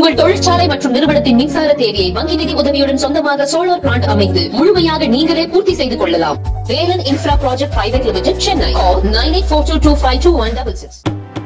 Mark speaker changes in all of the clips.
Speaker 1: உங்கள் தொழிற்சாலை மற்றும் நிறுவனத்தின் மின்சார தேவையை வங்கி நிதி உதவியுடன் சொந்தமாக சோலார் பிளான்ட் அமைத்து முழுமையாக நீங்களே பூர்த்தி செய்து கொள்ளலாம் Velan infra project private limited Chennai nine eight four two two five two one double six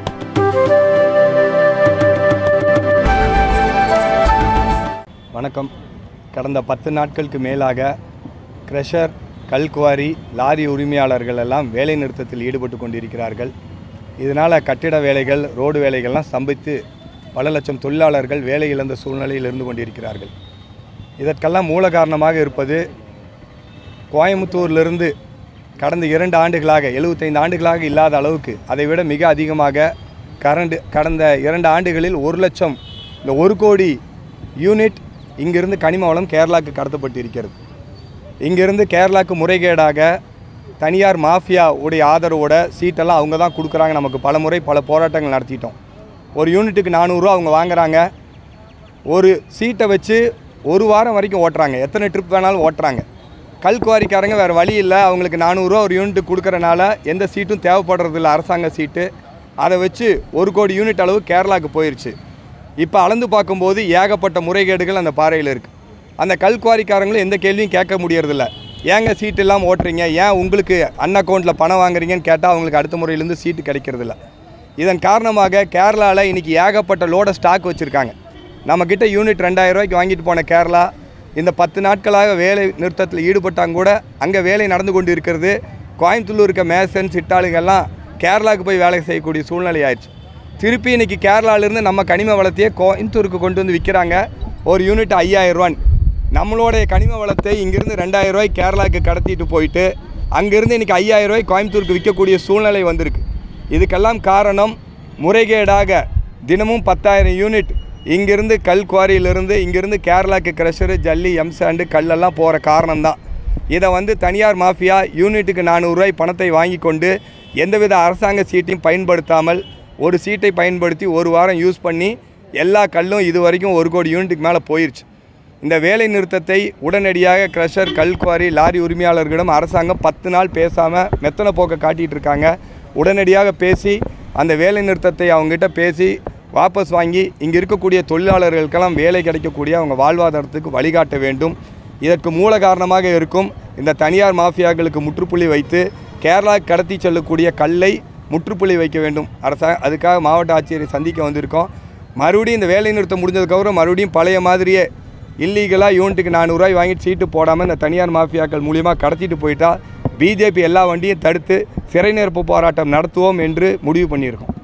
Speaker 2: வணக்கம் கடந்த பத்து நாட்களுக்கு மேலாக கிரஷர் கல்குவாரி லாரி உரிமையாளர்கள் எல்லாம் வேலை நிறுத்தத்தில் ஈடுபட்டு கொண்டிருக்கிறார்கள் இதனால் கட்டிட வேலைகள் ரோடு வேலைகள்லாம் ஸ்தம்பித்து பல லட்சம் தொழிலாளர்கள் வேலை இழந்த சூழ்நிலையில் இருந்து கொண்டிருக்கிறார்கள் இதற்கெல்லாம் மூல காரணமாக இருப்பது கோயம்புத்தூரிலிருந்து கடந்த இரண்டு ஆண்டுகளாக எழுபத்தைந்து ஆண்டுகளாக இல்லாத அளவுக்கு அதைவிட மிக அதிகமாக கரண்ட் கடந்த இரண்டு ஆண்டுகளில் ஒரு லட்சம் இந்த ஒரு கோடி யூனிட் இங்கிருந்து கனிம வளம் கேரளாவுக்கு கடத்தப்பட்டு இருக்கிறது இங்கிருந்து கேரளாவுக்கு முறைகேடாக தனியார் மாஃபியா உடைய ஆதரவோட சீட்டெல்லாம் அவங்க தான் கொடுக்குறாங்க நமக்கு பல முறை பல போராட்டங்கள் நடத்திட்டோம் ஒரு யூனிட்டுக்கு நானூறுரூவா அவங்க வாங்குறாங்க ஒரு சீட்டை வச்சு ஒரு வாரம் வரைக்கும் ஓட்டுறாங்க எத்தனை ட்ரிப் வேணாலும் ஓட்டுறாங்க கல்குவாரிக்காரங்க வேறு வழி இல்லை அவங்களுக்கு நானூறுரூவா ஒரு யூனிட் கொடுக்கறனால எந்த சீட்டும் தேவைப்படுறதில்ல அரசாங்க சீட்டு அதை வச்சு ஒரு கோடி யூனிட் அளவு கேரளாவுக்கு போயிடுச்சு இப்போ அளந்து பார்க்கும்போது ஏகப்பட்ட முறைகேடுகள் அந்த பாறையில் இருக்குது அந்த கல்குவாரிக்காரங்களும் எந்த கேள்வியும் கேட்க முடியறதில்ல ஏங்க சீட்டு இல்லாமல் ஓட்டுறீங்க ஏன் உங்களுக்கு அன் அக்கௌண்ட்டில் பணம் வாங்குறீங்கன்னு கேட்டால் அவங்களுக்கு அடுத்த முறையிலேருந்து சீட்டு கிடைக்கிறதில்ல இதன் காரணமாக கேரளாவில் இன்றைக்கி ஏகப்பட்ட லோட ஸ்டாக் வச்சுருக்காங்க நம்மக்கிட்ட யூனிட் ரெண்டாயிரம் ரூபாய்க்கு வாங்கிட்டு போன கேரளா இந்த பத்து நாட்களாக வேலை நிறுத்தத்தில் ஈடுபட்டாங்க கூட அங்கே வேலை நடந்து கொண்டு இருக்கிறது கோயம்புத்தூர் இருக்க மேசன் சிட்டாளுங்கெல்லாம் கேரளாவுக்கு போய் வேலை செய்யக்கூடிய சூழ்நிலை ஆயிடுச்சு திருப்பி இன்றைக்கி கேரளாவிலேருந்து நம்ம கனிம வளத்தையே கோயம்புத்தூருக்கு கொண்டு வந்து விற்கிறாங்க ஒரு யூனிட் ஐயாயிரம் ரூபான்னு நம்மளுடைய கனிம வளத்தை இங்கேருந்து ரெண்டாயிரம் ரூபாய் கேரளாவுக்கு கடத்திட்டு போயிட்டு அங்கேருந்து இன்றைக்கி ஐயாயிரம் ரூபாய் கோயம்புத்தூருக்கு விற்கக்கூடிய சூழ்நிலை வந்திருக்கு இதுக்கெல்லாம் காரணம் முறைகேடாக தினமும் பத்தாயிரம் யூனிட் இங்கேருந்து கல் குவாரியிலிருந்து இங்கேருந்து கேரளாக்கு க்ரஷரு ஜல்லி எம்சாண்டு கல்லெல்லாம் போகிற காரணம்தான் இதை வந்து தனியார் மாஃபியா யூனிட்டுக்கு நானூறுரூவாய் பணத்தை வாங்கி கொண்டு எந்தவித அரசாங்க சீட்டையும் பயன்படுத்தாமல் ஒரு சீட்டை பயன்படுத்தி ஒரு வாரம் யூஸ் பண்ணி எல்லா கல்லும் இது வரைக்கும் ஒரு கோடி யூனிட்டுக்கு மேலே போயிருச்சு இந்த வேலை நிறுத்தத்தை உடனடியாக க்ரஷர் கல்குவாரி லாரி உரிமையாளர்களிடம் அரசாங்கம் பத்து நாள் பேசாமல் மெத்தனை போக்க காட்டிகிட்டு இருக்காங்க உடனடியாக பேசி அந்த வேலை நிறுத்தத்தை அவங்ககிட்ட பேசி வாபஸ் வாங்கி இங்கே இருக்கக்கூடிய தொழிலாளர்களுக்கெல்லாம் வேலை கிடைக்கக்கூடிய அவங்க வாழ்வாதாரத்துக்கு வழிகாட்ட வேண்டும் இதற்கு மூல காரணமாக இருக்கும் இந்த தனியார் மாஃபியாக்களுக்கு முற்றுப்புள்ளி வைத்து கேரளா கடத்தி செல்லக்கூடிய கல்லை முற்றுப்புள்ளி வைக்க வேண்டும் அரசா அதுக்காக மாவட்ட ஆட்சியரை சந்திக்க வந்திருக்கோம் மறுபடியும் இந்த வேலை நிறுத்தம் முடிஞ்சதுக்கப்புறம் மறுபடியும் பழைய மாதிரியே இல்லீகலாக யூனிட்டுக்கு நானூறுரூவாய் வாங்கிட்டு சீட்டு போடாமல் இந்த தனியார் மாஃபியாக்கள் மூலியமாக கடத்திட்டு போயிட்டா பிஜேபி எல்லா வண்டியும் தடுத்து சிறை நிரப்பு போராட்டம் நடத்துவோம் என்று முடிவு பண்ணியிருக்கோம்